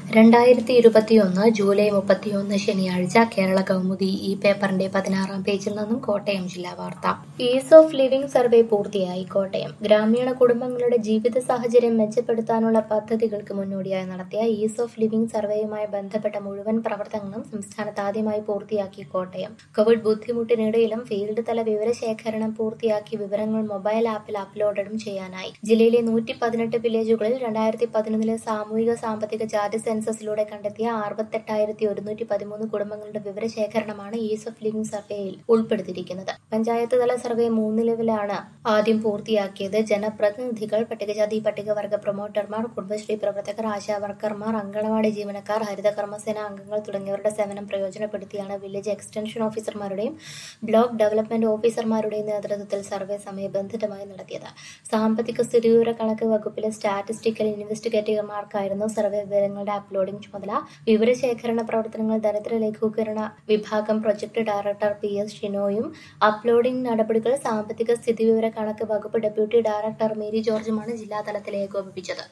രണ്ടായിരത്തി ഇരുപത്തിയൊന്ന് ജൂലൈ മുപ്പത്തിയൊന്ന് ശനിയാഴ്ച കേരള കൗമുദി ഈ പേപ്പറിന്റെ പതിനാറാം പേജിൽ നിന്നും കോട്ടയം ജില്ലാ വാർത്ത ഈസ് ഓഫ് ലിവിംഗ് സർവേ പൂർത്തിയായി കോട്ടയം ഗ്രാമീണ കുടുംബങ്ങളുടെ ജീവിത സാഹചര്യം മെച്ചപ്പെടുത്താനുള്ള പദ്ധതികൾക്ക് മുന്നോടിയായി നടത്തിയ ഈസ് ഓഫ് ലിവിംഗ് സർവേയുമായി ബന്ധപ്പെട്ട മുഴുവൻ പ്രവർത്തനങ്ങളും സംസ്ഥാനത്ത് ആദ്യമായി പൂർത്തിയാക്കി കോട്ടയം കോവിഡ് ബുദ്ധിമുട്ടിനിടയിലും ഫീൽഡ് തല വിവരശേഖരണം പൂർത്തിയാക്കി വിവരങ്ങൾ മൊബൈൽ ആപ്പിൽ അപ്ലോഡും ചെയ്യാനായി ജില്ലയിലെ നൂറ്റി പതിനെട്ട് വില്ലേജുകളിൽ രണ്ടായിരത്തി പതിനൊന്നിലെ സാമൂഹിക സാമ്പത്തിക ജാതി സെൻസസിലൂടെ കണ്ടെത്തിയ അറുപത്തെട്ടായിരത്തി ഒരുന്നൂറ്റി പതിമൂന്ന് കുടുംബങ്ങളുടെ വിവരശേഖരണമാണ് ഈസ് ഓഫ് ലിവിംഗ് സർവേയിൽ ഉൾപ്പെടുത്തിയിരിക്കുന്നത് പഞ്ചായത്ത് തല സർവേ മൂന്ന് ലെവലാണ് ആദ്യം പൂർത്തിയാക്കിയത് ജനപ്രതിനിധികൾ പട്ടികജാതി പട്ടികവർഗ പ്രൊമോട്ടർമാർ കുടുംബശ്രീ പ്രവർത്തകർ ആശാ വർക്കർമാർ അങ്കണവാടി ജീവനക്കാർ ഹരിത കർമ്മസേന അംഗങ്ങൾ തുടങ്ങിയവരുടെ സേവനം പ്രയോജനപ്പെടുത്തിയാണ് വില്ലേജ് എക്സ്റ്റൻഷൻ ഓഫീസർമാരുടെയും ബ്ലോക്ക് ഡെവലപ്മെന്റ് ഓഫീസർമാരുടെയും നേതൃത്വത്തിൽ സർവേ സമയബന്ധിതമായി നടത്തിയത് സാമ്പത്തിക സ്ഥിതിവിവര കണക്ക് വകുപ്പിലെ സ്റ്റാറ്റിസ്റ്റിക്കൽ ഇൻവെസ്റ്റിഗേറ്റർമാർക്കായിരുന്നു സർവേ വിവരങ്ങളുടെ അപ്ലോഡിംഗ് ചുമതല വിവരശേഖരണ പ്രവർത്തനങ്ങൾ ദരിദ്ര ലഘൂകരണ വിഭാഗം പ്രൊജക്ട് ഡയറക്ടർ പി എസ് ഷിനോയും അപ്ലോഡിംഗ് നടപടികൾ സാമ്പത്തിക സ്ഥിതിവിവര കണക്ക് വകുപ്പ് ഡെപ്യൂട്ടി ഡയറക്ടർ മേരി ജോർജുമാണ് ജില്ലാതലത്തിൽ ഏകോപിപ്പിച്ചത്